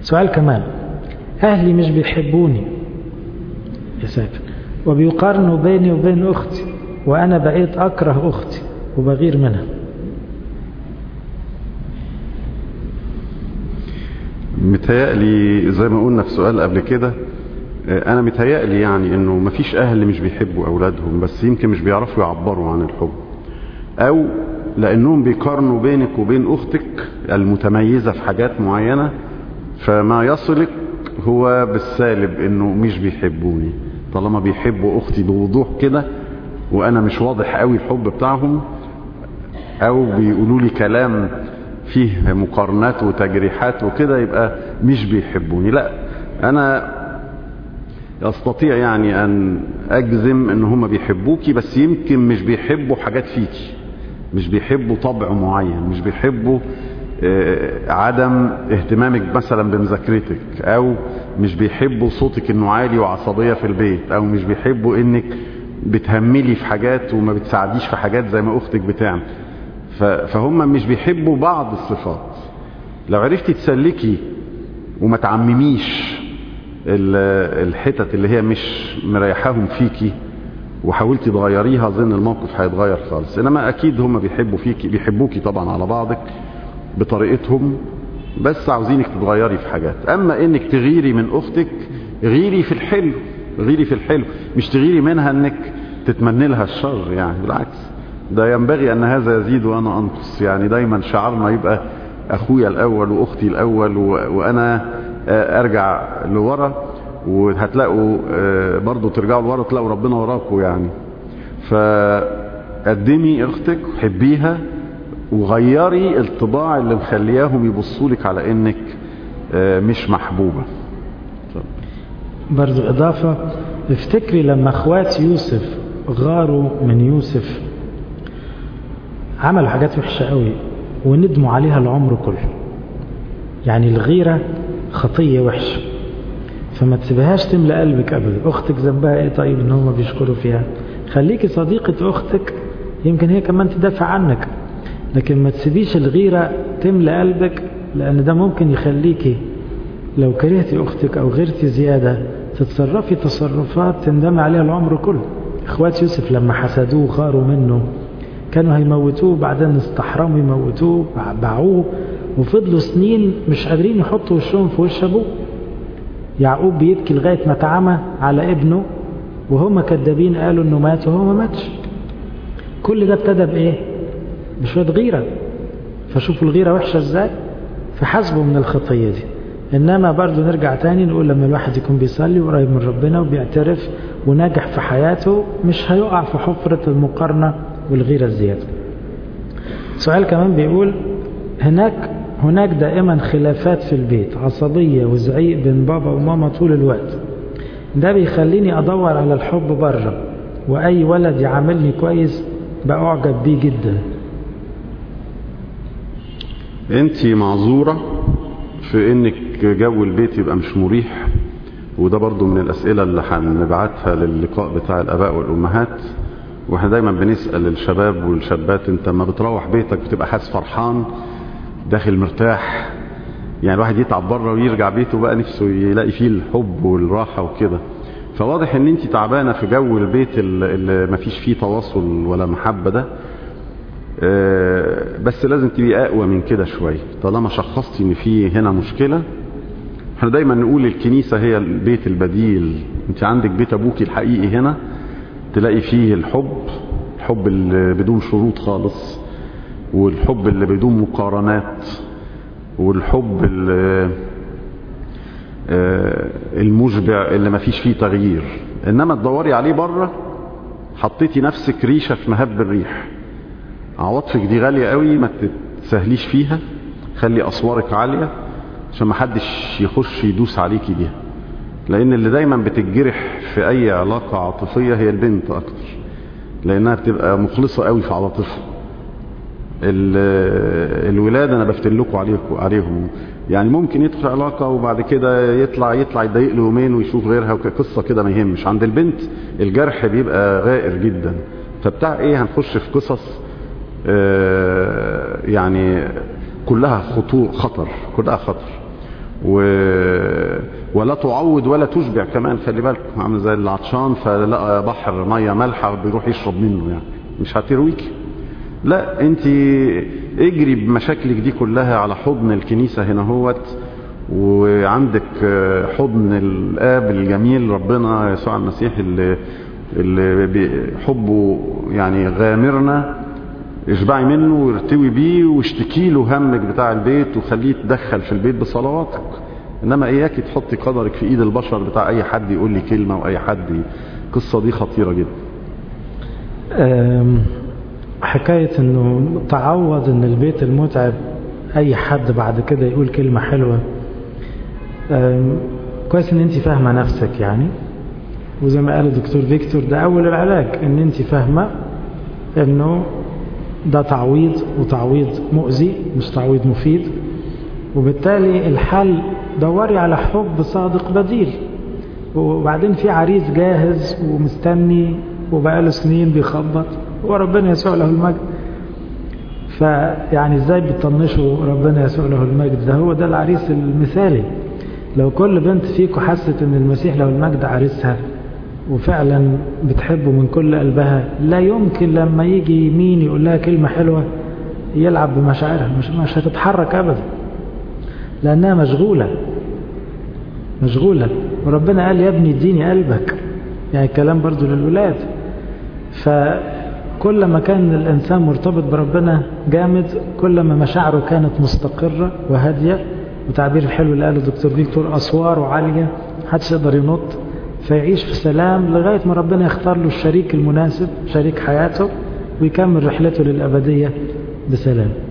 سؤال كمان أهلي مش بيحبوني يا ساتر وبيقارنوا بيني وبين أختي وأنا بقيت أكره أختي وبغير منها متهيألي زي ما قلنا في سؤال قبل كده انا متهيألي يعني انه مفيش اهل مش بيحبوا اولادهم بس يمكن مش بيعرفوا يعبروا عن الحب او لانهم بيقارنوا بينك وبين اختك المتميزة في حاجات معينة فما يصلك هو بالسالب انه مش بيحبوني طالما بيحبوا اختي بوضوح كده وانا مش واضح قوي الحب بتاعهم او بيقولوا لي كلام فيه مقارنات وتجريحات وكده يبقى مش بيحبوني لا انا استطيع يعني ان اجزم ان هم بيحبوكي بس يمكن مش بيحبوا حاجات فيكي مش بيحبوا طبع معين مش بيحبوا عدم اهتمامك مثلا بمذاكرتك او مش بيحبوا صوتك انه عالي وعصبية في البيت او مش بيحبوا انك بتهملي في حاجات وما بتساعديش في حاجات زي ما اختك بتعمل فهم مش بيحبوا بعض الصفات لو عرفتي تسلكي وما تعمميش الحتت اللي هي مش مريحاهم فيكي وحاولتي تغيريها اظن الموقف هيتغير خالص انما اكيد هم بيحبوا فيكي بيحبوكي طبعا على بعضك بطريقتهم بس عاوزينك تتغيري في حاجات اما انك تغيري من اختك غيري في الحلو غيري في الحلو مش تغيري منها انك تتمني لها الشر يعني بالعكس ده ينبغي ان هذا يزيد وانا انقص يعني دايما شعارنا يبقى اخويا الاول واختي الاول و... وانا ارجع لورا وهتلاقوا برضو ترجعوا لورا تلاقوا ربنا وراكم يعني فقدمي اختك حبيها وغيري الطباع اللي مخلياهم يبصوا لك على انك مش محبوبة برضو اضافة افتكري لما اخوات يوسف غاروا من يوسف عملوا حاجات وحشة قوي وندموا عليها العمر كله يعني الغيرة خطية وحشة فما تسيبهاش تملى قلبك ابدا اختك ذنبها ايه طيب ان هم بيشكروا فيها خليكي صديقة اختك يمكن هي كمان تدافع عنك لكن ما تسيبيش الغيرة تملى قلبك لان ده ممكن يخليكي لو كرهتي اختك او غيرتي زيادة تتصرفي تصرفات تندمي عليها العمر كله اخوات يوسف لما حسدوه وخاروا منه كانوا هيموتوه بعدين استحرموا يموتوه باعوه وفضلوا سنين مش قادرين يحطوا وشهم في وش ابوه يعقوب بيبكي لغاية ما اتعمى على ابنه وهم كذابين قالوا انه مات وهو ما ماتش كل ده ابتدى بايه بشوية غيرة فشوفوا الغيرة وحشة ازاي فحاسبوا من الخطية دي انما برضو نرجع تاني نقول لما الواحد يكون بيصلي وقريب من ربنا وبيعترف وناجح في حياته مش هيقع في حفرة المقارنة والغيرة الزيادة سؤال كمان بيقول هناك هناك دائما خلافات في البيت عصبية وزعيق بين بابا وماما طول الوقت ده بيخليني أدور على الحب بره وأي ولد يعاملني كويس بأعجب بيه جدا انت معذورة في انك جو البيت يبقى مش مريح وده برضو من الاسئلة اللي هنبعتها للقاء بتاع الاباء والامهات واحنا دايما بنسأل الشباب والشابات انت لما بتروح بيتك بتبقى حاسس فرحان داخل مرتاح يعني الواحد يتعب بره ويرجع بيته بقى نفسه يلاقي فيه الحب والراحة وكده فواضح ان انت تعبانة في جو البيت اللي ما فيش فيه تواصل ولا محبة ده بس لازم تبقي اقوى من كده شوية طالما شخصتي ان في هنا مشكلة احنا دايما نقول الكنيسة هي البيت البديل انت عندك بيت ابوكي الحقيقي هنا تلاقي فيه الحب الحب اللي بدون شروط خالص والحب اللي بدون مقارنات والحب المشبع اللي ما فيش فيه تغيير انما تدوري عليه بره حطيتي نفسك ريشة في مهب الريح عواطفك دي غالية قوي ما تسهليش فيها خلي اسوارك عالية عشان ما حدش يخش يدوس عليكي بيها لان اللي دايما بتتجرح في اي علاقة عاطفية هي البنت اكتر لانها بتبقى مخلصة قوي في عواطفها الولاد انا بفتن لكم عليكم عليهم يعني ممكن يدخل علاقه وبعد كده يطلع يطلع يضايق له يومين ويشوف غيرها قصه كده ما يهمش عند البنت الجرح بيبقى غائر جدا فبتاع ايه هنخش في قصص آه يعني كلها خطور خطر كلها خطر و... ولا تعوض ولا تشبع كمان خلي بالك عامل زي العطشان فلقى بحر ميه مالحه بيروح يشرب منه يعني مش هترويك لا انت اجري بمشاكلك دي كلها على حضن الكنيسه هنا هوت وعندك حضن الاب الجميل ربنا يسوع المسيح اللي اللي حبه يعني غامرنا اشبعي منه وارتوي بيه واشتكي له همك بتاع البيت وخليه يتدخل في البيت بصلواتك انما اياكي تحطي قدرك في ايد البشر بتاع اي حد يقول لي كلمه واي حد القصه دي خطيره جدا حكايه انه تعوض ان البيت المتعب اي حد بعد كده يقول كلمه حلوه كويس ان انت فاهمه نفسك يعني وزي ما قال الدكتور فيكتور ده اول العلاج ان انت فاهمه انه ده تعويض وتعويض مؤذي مش تعويض مفيد وبالتالي الحل دوري على حب صادق بديل وبعدين في عريس جاهز ومستني وبقاله سنين بيخبط وربنا يسوع له المجد فيعني ازاي بتطنشوا ربنا يسوع له المجد ده هو ده العريس المثالي لو كل بنت فيكم حست ان المسيح له المجد عريسها وفعلا بتحبه من كل قلبها لا يمكن لما يجي يمين يقول لها كلمة حلوة يلعب بمشاعرها مش, مش هتتحرك أبدا لأنها مشغولة مشغولة وربنا قال يا ابني اديني قلبك يعني الكلام برضو للولاد فكل ما كان الإنسان مرتبط بربنا جامد كل ما مشاعره كانت مستقرة وهادية وتعبير الحلو اللي قاله الدكتور فيكتور أسواره عالية محدش يقدر ينط فيعيش في سلام لغاية ما ربنا يختار له الشريك المناسب شريك حياته ويكمل رحلته للأبدية بسلام